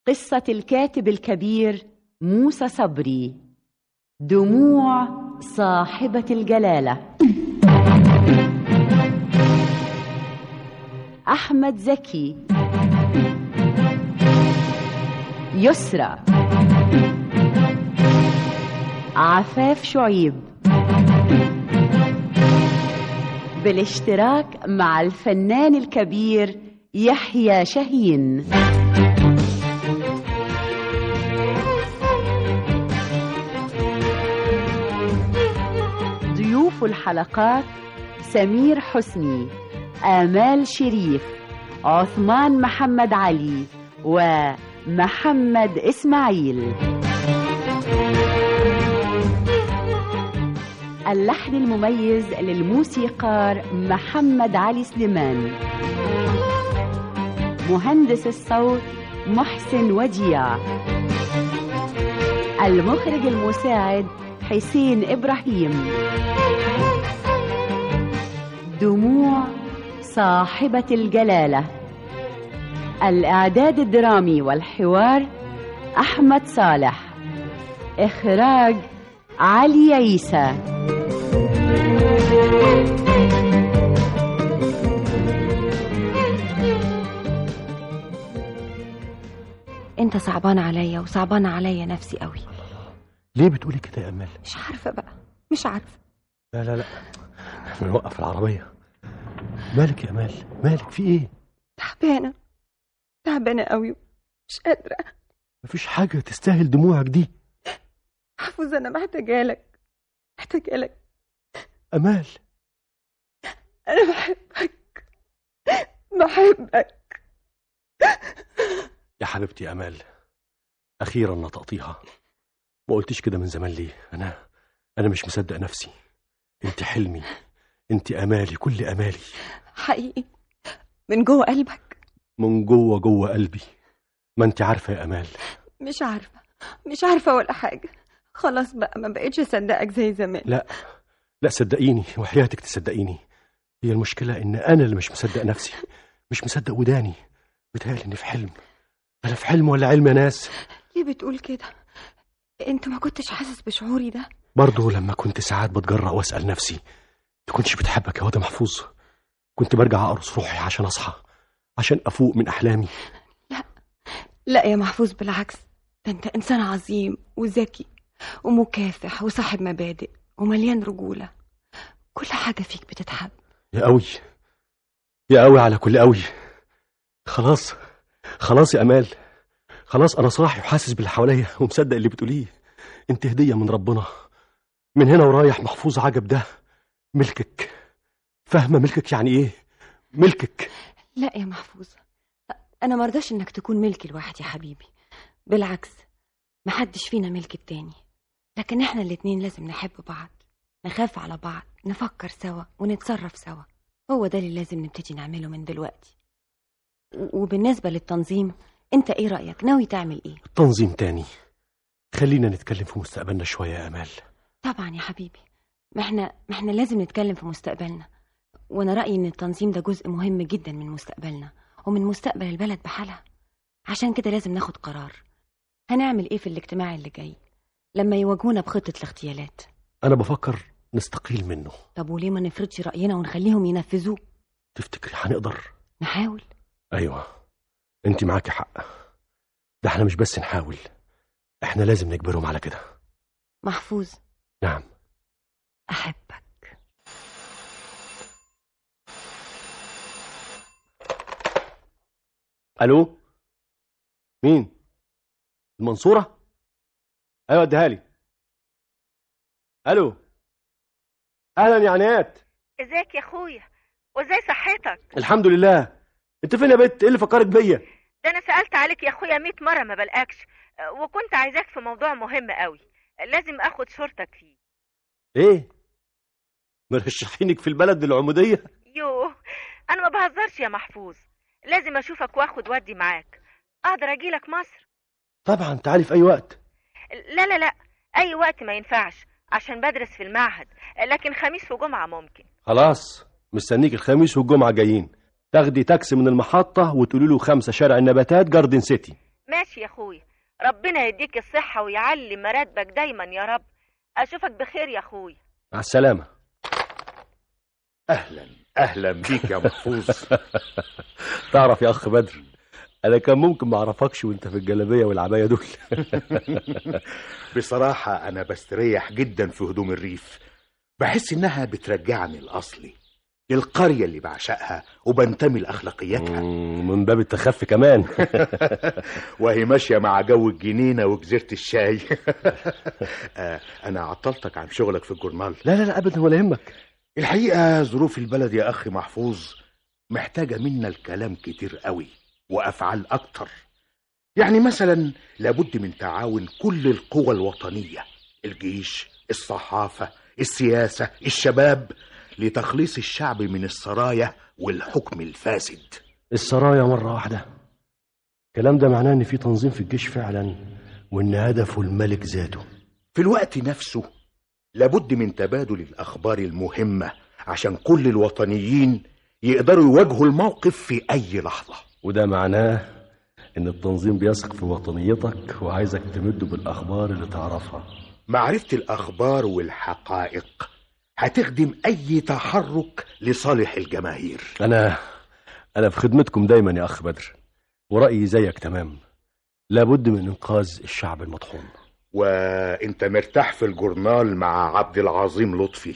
قصة الكاتب الكبير موسى صبري دموع صاحبة الجلالة أحمد زكي يسرى عفاف شعيب بالاشتراك مع الفنان الكبير يحيى شاهين ضيوف الحلقات سمير حسني آمال شريف عثمان محمد علي ومحمد إسماعيل اللحن المميز للموسيقار محمد علي سليمان مهندس الصوت محسن وديع المخرج المساعد حسين إبراهيم دموع صاحبة الجلالة الإعداد الدرامي والحوار أحمد صالح إخراج علي عيسى انت صعبان عليا وصعبان عليا نفسي قوي ليه بتقولي كده يا امال مش عارفه بقى مش عارفه لا لا لا احنا نوقف العربيه مالك يا امال مالك في ايه تعبانه تعبانه قوي مش قادره مفيش حاجه تستاهل دموعك دي حافظ انا محتاجه لك محتاجه لك امال انا بحبك بحبك يا حبيبتي يا امال اخيرا نطقتيها ما قلتيش كده من زمان ليه انا انا مش مصدق نفسي انت حلمي انت امالي كل امالي حقيقي من جوه قلبك من جوه جوه قلبي ما انت عارفه يا امال مش عارفه مش عارفه ولا حاجه خلاص بقى ما بقتش اصدقك زي زمان لا لا صدقيني وحياتك تصدقيني هي المشكله ان انا اللي مش مصدق نفسي مش مصدق وداني بتهيألي اني في حلم انا في حلم ولا علم يا ناس ليه بتقول كده انت ما كنتش حاسس بشعوري ده برضه لما كنت ساعات بتجرأ واسال نفسي تكونش بتحبك يا واد محفوظ كنت برجع اقرص روحي عشان اصحى عشان افوق من احلامي لا يا محفوظ بالعكس ده انت انسان عظيم وذكي ومكافح وصاحب مبادئ ومليان رجوله كل حاجه فيك بتتحب يا قوي يا قوي على كل قوي خلاص خلاص يا امال خلاص انا صاحي وحاسس باللي حواليا ومصدق اللي بتقوليه انت هديه من ربنا من هنا ورايح محفوظ عجب ده ملكك فاهمه ملكك يعني ايه ملكك لا يا محفوظ انا مرضاش انك تكون ملكي لوحدي يا حبيبي بالعكس محدش فينا ملك التاني لكن احنا الاتنين لازم نحب بعض نخاف على بعض نفكر سوا ونتصرف سوا هو ده اللي لازم نبتدي نعمله من دلوقتي و- وبالنسبة للتنظيم انت ايه رأيك ناوي تعمل ايه تنظيم تاني خلينا نتكلم في مستقبلنا شويه يا امال طبعا يا حبيبي ما احنا ما احنا لازم نتكلم في مستقبلنا وانا رأيي ان التنظيم ده جزء مهم جدا من مستقبلنا ومن مستقبل البلد بحالها عشان كده لازم ناخد قرار هنعمل ايه في الاجتماع اللي جاي لما يواجهونا بخطة الاغتيالات انا بفكر نستقيل منه طب وليه ما نفرضش رأينا ونخليهم ينفذوه تفتكري هنقدر نحاول ايوه انت معاكي حق ده احنا مش بس نحاول احنا لازم نجبرهم على كده محفوظ نعم أحبك الو مين المنصوره ايوه اديها لي الو اهلا يا عنات ازيك يا اخويا وازاي صحتك الحمد لله انت فين يا بت ايه اللي فكرك بيا ده انا سالت عليك يا اخويا 100 مره ما بلقاكش أه، وكنت عايزاك في موضوع مهم قوي لازم اخد شورتك فيه ايه مرشحينك في البلد العموديه يوه انا ما بهزرش يا محفوظ لازم اشوفك واخد ودي معاك اقدر اجيلك مصر طبعا تعالي في اي وقت لا لا لا اي وقت ما ينفعش عشان بدرس في المعهد لكن خميس وجمعه ممكن خلاص مستنيك الخميس والجمعه جايين تاخدي تاكسي من المحطه وتقولي له خمسة شارع النباتات جاردن سيتي ماشي يا اخويا ربنا يديك الصحة ويعلي مراتبك دايما يا رب اشوفك بخير يا اخويا مع السلامة اهلا اهلا بيك يا محفوظ تعرف يا أخ بدر أنا كان ممكن ما أعرفكش وأنت في الجلابية والعباية دول بصراحة أنا بستريح جدا في هدوم الريف بحس إنها بترجعني الأصلي القرية اللي بعشقها وبنتمي لأخلاقياتها مم، من باب التخفي كمان وهي ماشية مع جو الجنينة وجزيرة الشاي آه، أنا عطلتك عن شغلك في الجورنال لا لا لا أبدا ولا يهمك الحقيقة ظروف البلد يا أخي محفوظ محتاجة منا الكلام كتير قوي وأفعال أكتر يعني مثلا لابد من تعاون كل القوى الوطنية الجيش الصحافة السياسة الشباب لتخليص الشعب من السرايا والحكم الفاسد السرايا مرة واحدة الكلام ده معناه إن في تنظيم في الجيش فعلا وإن هدفه الملك ذاته في الوقت نفسه لابد من تبادل الأخبار المهمة عشان كل الوطنيين يقدروا يواجهوا الموقف في أي لحظة وده معناه إن التنظيم بيثق في وطنيتك وعايزك تمده بالأخبار اللي تعرفها معرفة الأخبار والحقائق هتخدم أي تحرك لصالح الجماهير أنا أنا في خدمتكم دايما يا أخ بدر ورأيي زيك تمام لابد من إنقاذ الشعب المطحون وانت مرتاح في الجورنال مع عبد العظيم لطفي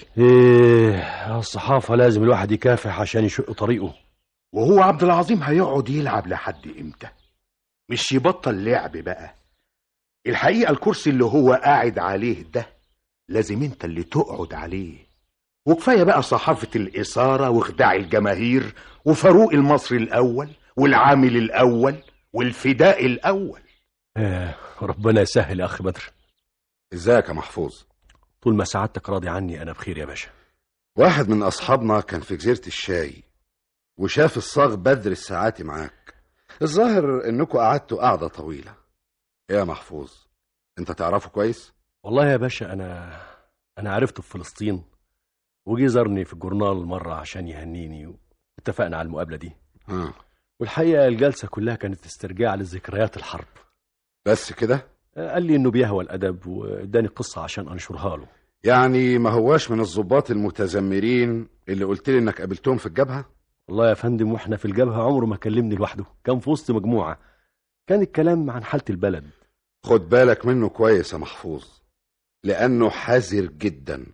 إيه الصحافة لازم الواحد يكافح عشان يشق طريقه وهو عبد العظيم هيقعد يلعب لحد امتى مش يبطل لعب بقى الحقيقة الكرسي اللي هو قاعد عليه ده لازم انت اللي تقعد عليه وكفاية بقى صحافة الإثارة وخداع الجماهير وفاروق المصري الأول والعامل الأول والفداء الأول إيه ربنا يسهل يا أخ بدر ازيك يا محفوظ طول ما سعادتك راضي عني أنا بخير يا باشا واحد من اصحابنا كان في جزيره الشاي وشاف الصاغ بدر الساعاتي معاك الظاهر انكم قعدتوا قعده طويله ايه يا محفوظ انت تعرفه كويس والله يا باشا أنا أنا عرفته في فلسطين وجي زارني في الجورنال مرة عشان يهنيني واتفقنا على المقابلة دي ها والحقيقة الجلسة كلها كانت استرجاع لذكريات الحرب بس كده قال لي إنه بيهوى الأدب واداني قصة عشان أنشرها له يعني ما هواش من الضباط المتذمرين اللي قلت لي انك قابلتهم في الجبهه والله يا فندم واحنا في الجبهة عمره ما كلمني لوحده كان في وسط مجموعة كان الكلام عن حالة البلد خد بالك منه كويس يا محفوظ لانه حذر جدا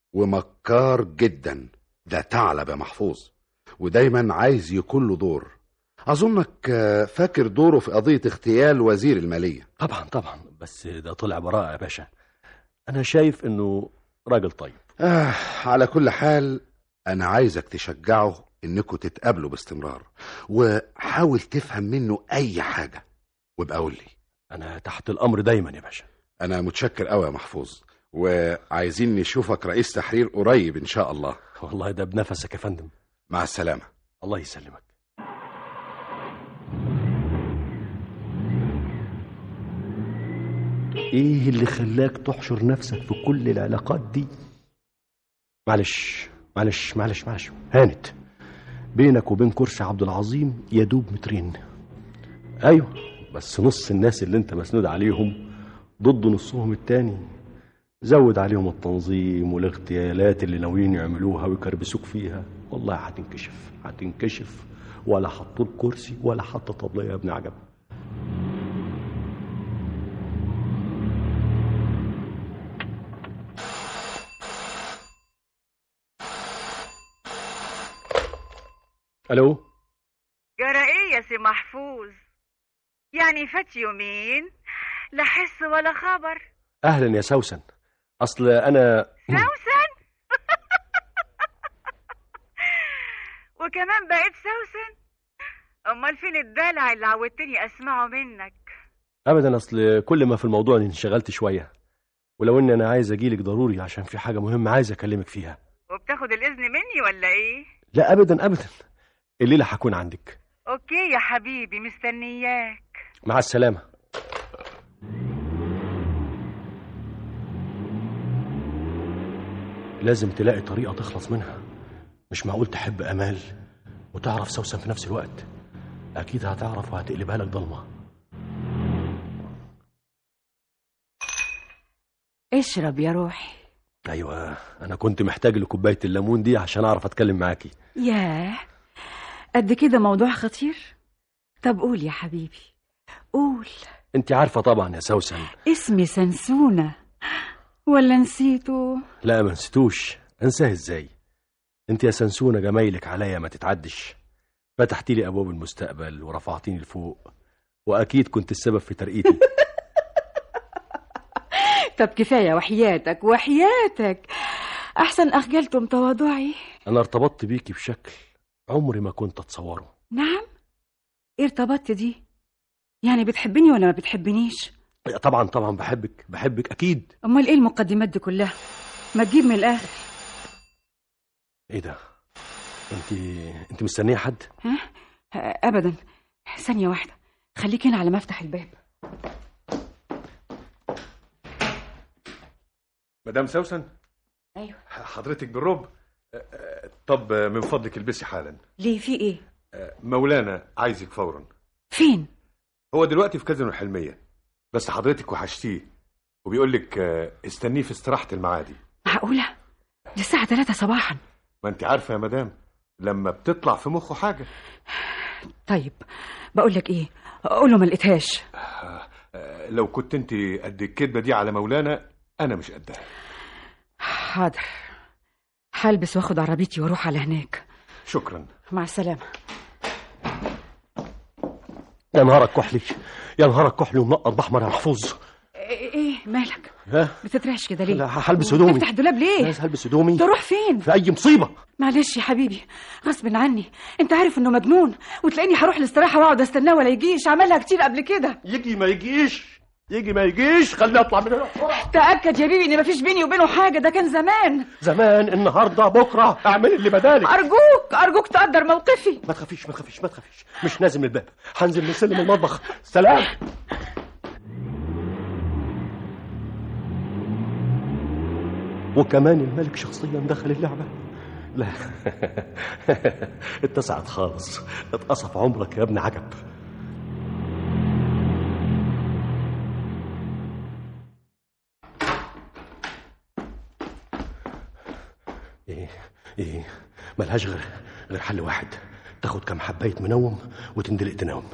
ومكار جدا ده ثعلب يا محفوظ ودايما عايز يكون له دور اظنك آه، فاكر دوره في قضيه اغتيال وزير الماليه طبعا طبعا بس ده طلع براءة يا باشا أنا شايف إنه راجل طيب آه على كل حال أنا عايزك تشجعه إنكوا تتقابلوا باستمرار وحاول تفهم منه أي حاجة وابقى قول لي أنا تحت الأمر دايما يا باشا أنا متشكر أوي يا محفوظ وعايزين نشوفك رئيس تحرير قريب إن شاء الله والله ده بنفسك يا فندم مع السلامة الله يسلمك ايه اللي خلاك تحشر نفسك في كل العلاقات دي معلش معلش معلش معلش هانت بينك وبين كرسي عبد العظيم يدوب مترين ايوه بس نص الناس اللي انت مسنود عليهم ضد نصهم التاني زود عليهم التنظيم والاغتيالات اللي ناويين يعملوها ويكربسوك فيها والله هتنكشف هتنكشف ولا حطوا كرسي ولا حتى طبلية يا ابن عجب الو جرى ايه يا سي محفوظ يعني فات يومين لا حس ولا خبر اهلا يا سوسن اصل انا سوسن وكمان بقيت سوسن امال فين الدلع اللي عودتني اسمعه منك ابدا اصل كل ما في الموضوع اني انشغلت شويه ولو اني انا عايز اجيلك ضروري عشان في حاجه مهمه عايز اكلمك فيها وبتاخد الاذن مني ولا ايه لا ابدا ابدا الليله هكون عندك اوكي يا حبيبي مستنياك مع السلامه لازم تلاقي طريقه تخلص منها مش معقول تحب امال وتعرف سوسن في نفس الوقت اكيد هتعرف وهتقلبها لك ضلمه اشرب يا روحي ايوه انا كنت محتاج لكوبايه الليمون دي عشان اعرف اتكلم معاكي ياه قد كده موضوع خطير طب قول يا حبيبي قول انت عارفه طبعا يا سوسن اسمي سنسونة ولا نسيته لا ما نسيتوش انساه ازاي انت يا سنسونه جمايلك عليا ما تتعدش فتحتي لي ابواب المستقبل ورفعتيني لفوق واكيد كنت السبب في ترقيتي طب كفاية وحياتك وحياتك أحسن أخجلتم تواضعي انا ارتبطت بيكي بشكل عمري ما كنت اتصوره نعم إيه ارتبطت دي يعني بتحبني ولا ما بتحبنيش طبعا طبعا بحبك بحبك اكيد أمال إيه المقدمات دي كلها ما تجيب من الآخر ايه ده انت انت مستنيه حد ها أبدا ثانية واحدة خليك هنا على ما أفتح الباب مدام سوسن أيوه حضرتك بالرب أه، أه، طب أه، من فضلك البسي حالا ليه في إيه أه، مولانا عايزك فورا فين هو دلوقتي في كازينو الحلميه بس حضرتك وحشتيه وبيقول لك أه، استنيه في استراحه المعادي معقولة دي الساعة 3 صباحا ما انت عارفه يا مدام لما بتطلع في مخه حاجه طيب بقول لك إيه قول له ما لقيتهاش أه، لو كنت انت قد الكدبه دي على مولانا انا مش قدها حاضر هلبس واخد عربيتي واروح على هناك شكرا مع السلامة يا نهارك كحلي يا نهارك كحلي ومنقط باحمر يا محفوظ ايه إيه، مالك ها بتترعش كده ليه لا هلبس هدومي تفتح الدولاب ليه بس هلبس هدومي تروح فين في اي مصيبه معلش يا حبيبي غصب عني انت عارف انه مجنون وتلاقيني هروح الاستراحه واقعد استناه ولا يجيش عملها كتير قبل كده يجي ما يجيش يجي ما يجيش خليني اطلع من هنا بسرعه تاكد يا بيبي ان مفيش بيني وبينه حاجه ده كان زمان زمان النهارده بكره اعمل اللي بدالك ارجوك ارجوك تقدر موقفي ما تخافيش ما تخافيش ما تخافيش مش نازل من الباب هنزل من سلم المطبخ سلام وكمان الملك شخصيا دخل اللعبة لا اتسعت خالص اتقصف عمرك يا ابن عجب ايه ايه ملهاش غير غير حل واحد تاخد كام حبايه منوم وتندلق تنام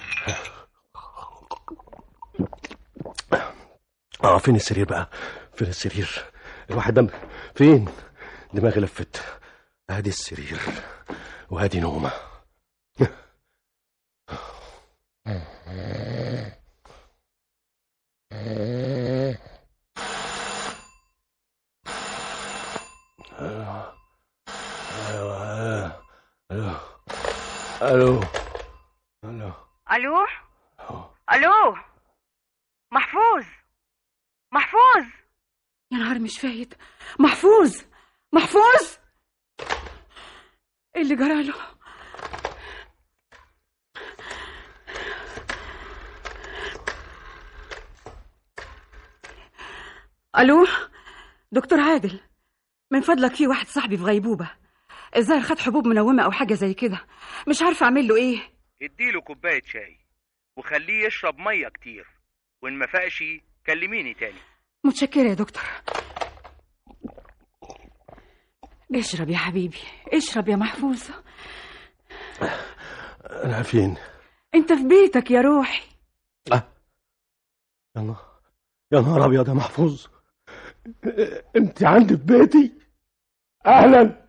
اه فين السرير بقى فين السرير الواحد دم فين دماغي لفت ادي السرير وادي نومه الو الو الو الو الو الو محفوظ محفوظ يا نهار مش فايت محفوظ محفوظ ايه اللي جراله الو دكتور عادل من فضلك في واحد صاحبي في غيبوبه الظاهر خد حبوب منومه او حاجه زي كده مش عارفه اعمل له ايه اديله كوباية شاي وخليه يشرب مية كتير وإن ما فاقش كلميني تاني متشكره يا دكتور اشرب يا حبيبي اشرب يا محفوظ انا فين انت في بيتك يا روحي يا نهار يا نهار ابيض يا محفوظ انت عندي في بيتي اهلا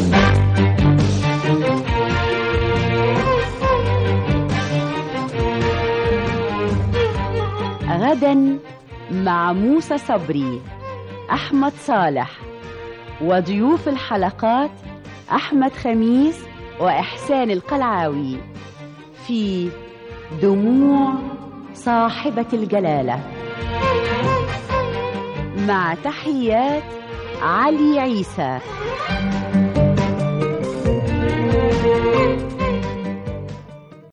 غدا مع موسى صبري احمد صالح وضيوف الحلقات احمد خميس واحسان القلعاوي في دموع صاحبه الجلاله مع تحيات علي عيسى